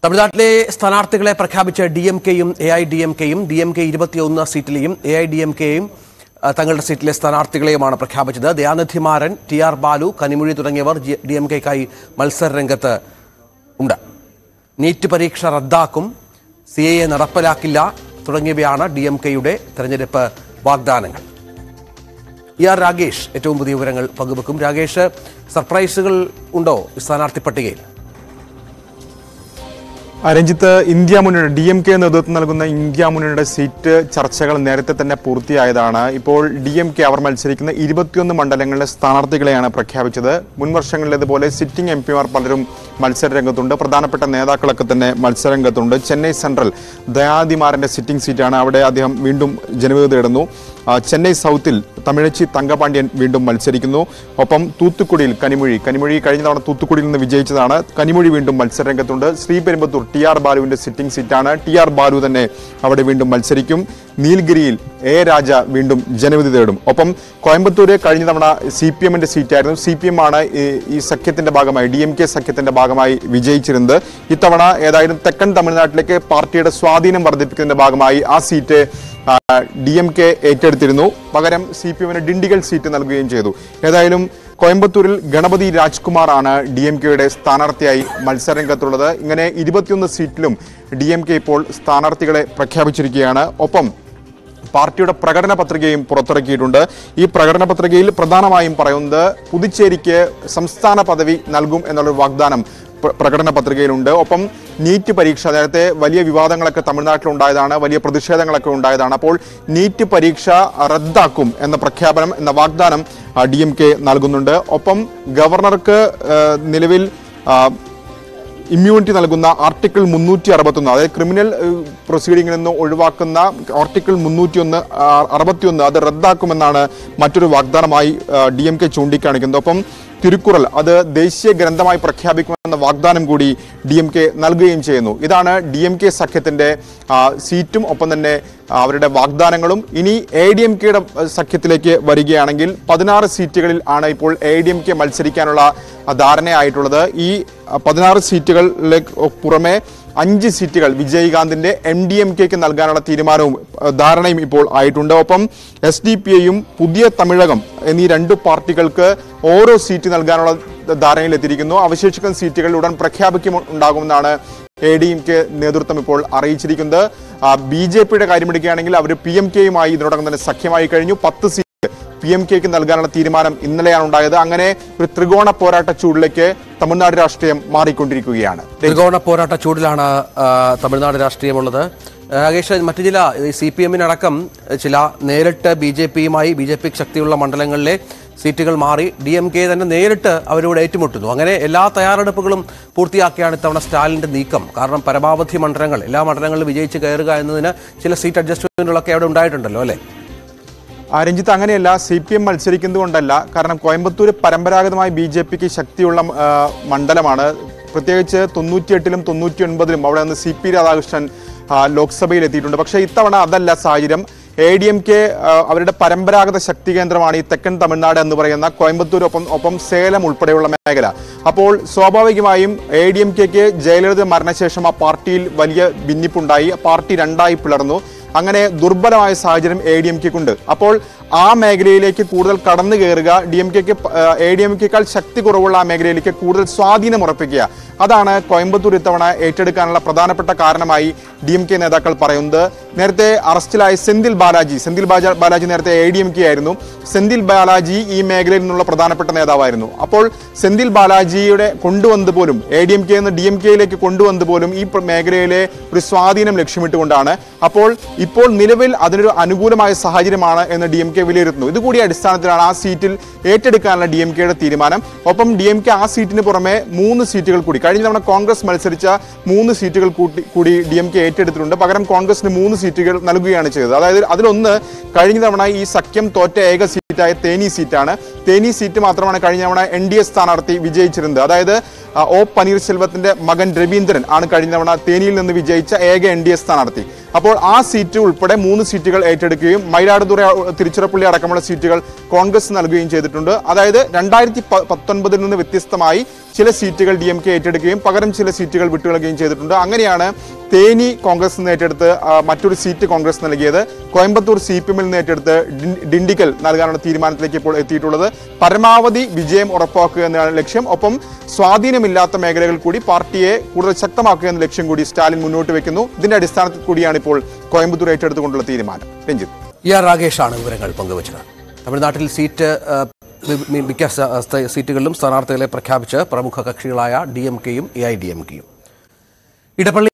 തമിഴ്നാട്ടിലെ സ്ഥാനാർത്ഥികളെ പ്രഖ്യാപിച്ച ഡി എം കെയും എ ഐ ഡി എം കെയും ഡി എം കെ ഇരുപത്തിയൊന്ന് സീറ്റിലെയും എ ഐ ഡി എം കെയും തങ്ങളുടെ സീറ്റിലെ സ്ഥാനാർത്ഥികളെയുമാണ് പ്രഖ്യാപിച്ചത് ദയാനിധി മാരൻ ടി ആർ ബാലു കനിമൊഴി തുടങ്ങിയവർ ഡി എം കെക്കായി മത്സര രംഗത്ത് ഉണ്ട് നീറ്റ് പരീക്ഷ റദ്ദാക്കും സി എ നടപ്പിലാക്കില്ല തുടങ്ങിയവയാണ് ഡി എം കെയുടെ തെരഞ്ഞെടുപ്പ് വാഗ്ദാനങ്ങൾ ഇ ആർ രാഗേഷ് ഏറ്റവും പുതിയ വിവരങ്ങൾ പങ്കുവെക്കും രാഗേഷ് സർപ്രൈസുകൾ ഉണ്ടോ ഈ സ്ഥാനാർത്ഥി പട്ടികയിൽ രഞ്ജിത്ത് ഇന്ത്യ മുന്നണി ഡി എം കെ നേതൃത്വം നൽകുന്ന ഇന്ത്യ മുന്നണിയുടെ സീറ്റ് ചർച്ചകൾ നേരത്തെ തന്നെ പൂർത്തിയായതാണ് ഇപ്പോൾ ഡി എം കെ അവർ മത്സരിക്കുന്ന ഇരുപത്തിയൊന്ന് മണ്ഡലങ്ങളിലെ സ്ഥാനാർത്ഥികളെയാണ് പ്രഖ്യാപിച്ചത് മുൻ വർഷങ്ങളിലേതുപോലെ സിറ്റിംഗ് എം പിമാർ പലരും മത്സര രംഗത്തുണ്ട് പ്രധാനപ്പെട്ട നേതാക്കളൊക്കെ തന്നെ മത്സര രംഗത്തുണ്ട് ചെന്നൈ സെൻട്രൽ ദയാദിമാരന്റെ സിറ്റിംഗ് സീറ്റാണ് അവിടെ അദ്ദേഹം വീണ്ടും ജനവിധി തേടുന്നു ആ, ചെന്നൈ സൗത്തിൽ തമിഴച്ചി തങ്കപാണ്ഡ്യൻ വീണ്ടും മത്സരിക്കുന്നു ഒപ്പം തൂത്തുക്കുടിയിൽ കനിമൊഴി കനിമൊഴി കഴിഞ്ഞ തവണ തൂത്തുക്കുടിയിൽ നിന്ന് വിജയിച്ചതാണ് കനിമൊഴി വീണ്ടും മത്സരരംഗത്തുണ്ട് ശ്രീപെരുമ്പത്തൂർ ടി ആർ ബാലുവിന്റെ സിറ്റിംഗ് സീറ്റാണ് ടി ആർ ബാലു തന്നെ അവിടെ വീണ്ടും മത്സരിക്കും നീൽഗിരിയിൽ എ രാജ വീണ്ടും ജനവിധി തേടും ഒപ്പം കോയമ്പത്തൂര് കഴിഞ്ഞ തവണ സി പി എമ്മിന്റെ സീറ്റായിരുന്നു സി പി എം ആണ് ഈ- ഈ സഖ്യത്തിന്റെ ഭാഗമായി ഡി എം കെ സഖ്യത്തിന്റെ ഭാഗമായി വിജയിച്ചിരുന്നത് ഇത്തവണ ഏതായാലും തെക്കൻ തമിഴ്നാട്ടിലേക്ക് പാർട്ടിയുടെ സ്വാധീനം വർദ്ധിപ്പിക്കുന്നതിന്റെ ഭാഗമായി ആ സീറ്റ് ഡി എം കെ ഏറ്റെടുത്തിരുന്നു പകരം സി പി എമ്മിന് ഡിണ്ടിഗൽ സീറ്റ് നൽകുകയും ചെയ്തു ഏതായാലും കോയമ്പത്തൂരിൽ ഗണപതി രാജ്കുമാർ ആണ് ഡി എം കെയുടെ സ്ഥാനാർത്ഥിയായി മത്സരരംഗത്തുള്ളത് ഇങ്ങനെ ഇരുപത്തിയൊന്ന് സീറ്റിലും ഡി എം കെ ഇപ്പോൾ സ്ഥാനാർത്ഥികളെ പ്രഖ്യാപിച്ചിരിക്കുകയാണ് ഒപ്പം പാർട്ടിയുടെ പ്രകടന പത്രികയും പുറത്തിറക്കിയിട്ടുണ്ട് ഈ പ്രകടന പത്രികയിൽ പ്രധാനമായും പറയുന്നത് പുതുച്ചേരിക്ക് സംസ്ഥാന പദവി നൽകും എന്നുള്ളൊരു വാഗ്ദാനം പ്ര- പ്രകടന പത്രികയിലുണ്ട് ഒപ്പം നീറ്റ് പരീക്ഷ നേരത്തെ വലിയ വിവാദങ്ങളൊക്കെ തമിഴ്നാട്ടിൽ ഉണ്ടായതാണ് വലിയ പ്രതിഷേധങ്ങളൊക്കെ ഉണ്ടായതാണ് അപ്പോൾ നീറ്റ് പരീക്ഷ റദ്ദാക്കും എന്ന പ്രഖ്യാപനം എന്ന വാഗ്ദാനം ഡി എം കെ നൽകുന്നുണ്ട് ഒപ്പം ഗവർണർക്ക് ആ, നിലവിൽ ആ, ഇമ്മ്യൂണിറ്റി നൽകുന്ന ആർട്ടിക്കിൾ മുന്നൂറ്റി അറുപത്തൊന്ന് അതായത് ക്രിമിനൽ ഏഹ്, പ്രൊസീഡിംഗിൽ നിന്ന് ഒഴിവാക്കുന്ന ആർട്ടിക്കിൾ മുന്നൂറ്റി ഒന്ന് അറുപത്തിയൊന്ന് അത് റദ്ദാക്കുമെന്നാണ് മറ്റൊരു വാഗ്ദാനമായി ഡി എം കെ ചൂണ്ടിക്കാണിക്കുന്നത് ഒപ്പം തിരുക്കുറൽ അത് ദേശീയ ഗ്രന്ഥമായി പ്രഖ്യാപിക്കുമെന്ന വാഗ്ദാനം കൂടി ഡി എം കെ നൽകുകയും ചെയ്യുന്നു ഇതാണ് ഡി എം കെ സഖ്യത്തിന്റെ ആ, സീറ്റും ഒപ്പം തന്നെ ആ, അവരുടെ വാഗ്ദാനങ്ങളും ഇനി എ ഡി എം കെയുടെ സഖ്യത്തിലേക്ക് വരികയാണെങ്കിൽ പതിനാറ് സീറ്റുകളിൽ ആണ് ഇപ്പോൾ എ ഡി എം കെ മത്സരിക്കാനുള്ള ആ, ധാരണയായിട്ടുള്ളത് ഈ ആ, പതിനാറ് സീറ്റുകളിലേക്ക് പുറമെ അഞ്ച് സീറ്റുകൾ വിജയകാന്തിന്റെ എം ഡി എം കെക്ക് നൽകാനുള്ള തീരുമാനവും ആ, ധാരണയും ഇപ്പോൾ ആയിട്ടുണ്ട് ഒപ്പം എസ് ഡി പി ഐയും പുതിയ തമിഴകം എന്നീ രണ്ട് പാർട്ടികൾക്ക് ഓരോ സീറ്റ് നൽകാനുള്ള ധാരണയിലെത്തിയിരിക്കുന്നു അവശേഷിക്കുന്ന സീറ്റുകൾ ഉടൻ പ്രഖ്യാപിക്കും ഉണ്ടാകുമെന്നാണ് എ ഡി എം കെ നേതൃത്വം ഇപ്പോൾ അറിയിച്ചിരിക്കുന്നത് ബി ജെ പിയുടെ കാര്യമെടുക്കുകയാണെങ്കിൽ അവർ പി എം കെയുമായി ഇതിനോടകം തന്നെ സഖ്യമായി കഴിഞ്ഞു പത്ത് സീറ്റ് പി എം കെക്ക് നൽകാനുള്ള തീരുമാനം ഇന്നലെയാണ് ഉണ്ടായത് അങ്ങനെ ഒരു ത്രികോണ പോരാട്ട ചൂടിലേക്ക് തമിഴ്നാട് രാഷ്ട്രീയം മാറിക്കൊണ്ടിരിക്കുകയാണ് ത്രികോണ പോരാട്ട ചൂടിലാണ് ആ, തമിഴ്നാട് രാഷ്ട്രീയമുള്ളത് രാകേഷ് മറ്റു ചില സി പി എമ്മിനടക്കം ചില നേരിട്ട് ബി ജെ പിയുമായി ബി ജെ പിക്ക് ശക്തിയുള്ള മണ്ഡലങ്ങളിലെ സീറ്റുകൾ മാറി ഡി എം കെ തന്നെ നേരിട്ട് അവരോട് ഏറ്റുമുട്ടുന്നു അങ്ങനെ എല്ലാ തയ്യാറെടുപ്പുകളും പൂർത്തിയാക്കിയാണ് ഇത്തവണ സ്റ്റാലിന്റെ നീക്കം കാരണം പരമാവധി മണ്ഡലങ്ങൾ എല്ലാ മണ്ഡലങ്ങളിലും വിജയിച്ച് കയറുക എന്നതിന് ചില സീറ്റ് അഡ്ജസ്റ്റ്മെന്റുകളൊക്കെ അവിടെ ഉണ്ടായിട്ടുണ്ടല്ലോ അല്ലേ ആ, രഞ്ജിത്ത് അങ്ങനെയല്ല സി പി എം മത്സരിക്കുന്നത് കൊണ്ടല്ല കാരണം കോയമ്പത്തൂർ പരമ്പരാഗതമായി ബി ജെ പിക്ക് ശക്തിയുള്ള ആ, മണ്ഡലമാണ് പ്രത്യേകിച്ച് തൊണ്ണൂറ്റിയെട്ടിലും തൊണ്ണൂറ്റി ഒൻപതിലും അവിടെ നിന്ന് സി പി രാധാകൃഷ്ണൻ ആ, ലോക്സഭയിൽ എത്തിയിട്ടുണ്ട് പക്ഷേ ഇത്തവണ അതല്ല സാഹചര്യം എ ഡി എം കെ അവരുടെ പരമ്പരാഗത ശക്തി കേന്ദ്രമാണ് ഈ തെക്കൻ തമിഴ്നാട് എന്ന് പറയുന്ന കോയമ്പത്തൂർ ഒപ്പം ഒപ്പം സേലം ഉൾപ്പെടെയുള്ള മേഖല അപ്പോൾ സ്വാഭാവികമായും എ ഡി എം കെക്ക് ജയലളിത മരണശേഷം ആ പാർട്ടിയിൽ വലിയ ഭിന്നിപ്പുണ്ടായി പാർട്ടി രണ്ടായി പിളർന്നു അങ്ങനെ ദുർബലമായ സാഹചര്യം എ ഡി എം കെക്കുണ്ട് അപ്പോൾ ആ മേഖലയിലേക്ക് കൂടുതൽ കടന്നു കയറുക ഡി എം കെക്ക് എ ഡി എം കെക്കാൾ ശക്തി കുറവുള്ള ആ മേഖലയിലേക്ക് കൂടുതൽ സ്വാധീനം ഉറപ്പിക്കുക അതാണ് കോയമ്പത്തൂർ ഇത്തവണ ഏറ്റെടുക്കാനുള്ള പ്രധാനപ്പെട്ട കാരണമായി ഡി എം കെ നേതാക്കൾ പറയുന്നത് നേരത്തെ അറസ്റ്റിലായ സെന്തിൽ ബാലാജി സെന്തിൽ ബാജ ബാലാജി നേരത്തെ എ ഡി എം കെ ആയിരുന്നു സെന്തിൽ ബാലാജി ഈ മേഖലയിൽ നിന്നുള്ള പ്രധാനപ്പെട്ട നേതാവായിരുന്നു അപ്പോൾ സെന്തിൽ ബാലാജിയുടെ കൊണ്ടുവന്നത് പോലും എ ഡി എം കെ നിന്ന് ഡി എം കെയിലേക്ക് കൊണ്ടുവന്നത് പോലും ഈ പ്ര- മേഖലയിലെ ഒരു സ്വാധീനം ലക്ഷ്യമിട്ടുകൊണ്ടാണ് അപ്പോൾ ഇപ്പോൾ നിലവിൽ അതിനൊരു അനുകൂലമായ സാഹചര്യമാണ് എന്ന് ഡി എം കെ വിലയിരുത്തുന്നു ഇതുകൂടി അടിസ്ഥാനത്തിലാണ് ആ സീറ്റിൽ ഏറ്റെടുക്കാനുള്ള ഡി എം കെയുടെ തീരുമാനം ഒപ്പം ഡി എം കെ ആ സീറ്റിന് പുറമെ മൂന്ന് സീറ്റുകൾ കൂടി കഴിഞ്ഞ തവണ കോൺഗ്രസ് മത്സരിച്ച മൂന്ന് സീറ്റുകൾ കൂട്ടി കൂടി ഡി എം കെ ഏറ്റെടുത്തിട്ടുണ്ട് പകരം കോൺഗ്രസിന് മൂന്ന് സീറ്റുകൾ നൽകുകയാണ് ചെയ്തത് അതായത് അതിലൊന്ന് കഴിഞ്ഞ തവണ ഈ സഖ്യം തോറ്റ ഏക സീറ്റായ തേനി സീറ്റാണ് തേനി സീറ്റ് മാത്രമാണ് കഴിഞ്ഞ തവണ എൻ ഡി എ സ്ഥാനാർത്ഥി വിജയിച്ചിരുന്നത് അതായത് ആ, ഒ പനീർശെൽവത്തിന്റെ മകൻ രവീന്ദ്രൻ ആണ് കഴിഞ്ഞ തവണ തേനിയിൽ നിന്ന് വിജയിച്ച ഏക എൻ ഡി എ സ്ഥാനാർത്ഥി അപ്പോൾ ആ സീറ്റ് ഉൾപ്പെടെ മൂന്ന് സീറ്റുകൾ ഏറ്റെടുക്കുകയും മയിലാടുതുറ തിരുച്ചിറപ്പള്ളി അടക്കമുള്ള സീറ്റുകൾ കോൺഗ്രസ് നൽകുകയും ചെയ്തിട്ടുണ്ട് അതായത് രണ്ടായിരത്തി പത്തൊൻപതിൽ നിന്ന് വ്യത്യസ്തമായി ചില സീറ്റുകൾ ഡി എം കെ ഏറ്റെടുക്കുകയും പകരം ചില സീറ്റുകൾ വിട്ടുകളയുകയും ചെയ്തിട്ടുണ്ട് അങ്ങനെയാണ് തേനി കോൺഗ്രസ് നിന്ന് ഏറ്റെടുത്ത് ആ, മറ്റൊരു സീറ്റ് കോൺഗ്രസ് നൽകിയത് കോയമ്പത്തൂർ സി പി എമ്മിൽ നിന്ന് ഏറ്റെടുത്ത് ഡിൻ- ഡിണ്ടിഗൽ നൽകാനുള്ള തീരുമാനത്തിലേക്ക് ഇപ്പോൾ എത്തിയിട്ടുള്ളത് പരമാവധി വിജയം ഉറപ്പാക്കുക എന്നതാണ് ലക്ഷ്യം ഒപ്പം സ്വാധീനമില്ലാത്ത മേഖലകൾ കൂടി പാർട്ടിയെ കൂടുതൽ ശക്തമാക്കുക എന്ന ലക്ഷ്യം കൂടി സ്റ്റാലിൻ മുന്നോട്ട് വെക്കുന്നു ഇതിന്റെ അടിസ്ഥാനത്തിൽ കൂടിയാണ് ഇപ്പോൾ കോയമ്പത്തൂർ ഏറ്റെടുത്തുകൊണ്ടുള്ള തീരുമാനം രഞ്ജിത്ത് ഇ ആർ രാകേഷാണ് വിവരങ്ങൾ പങ്കുവച്ചത് തമിഴ്നാട്ടിൽ സീറ്റ് ആ, മി- മി- മിക്ക സ- സ്ഥ- സീറ്റുകളിലും സ്ഥാനാർത്ഥികളെ പ്രഖ്യാപിച്ച് പ്രമുഖ കക്ഷികളായ ഡി എം കെയും എ ഐ ഡി എം കെയും ഇടപ്പള്ളി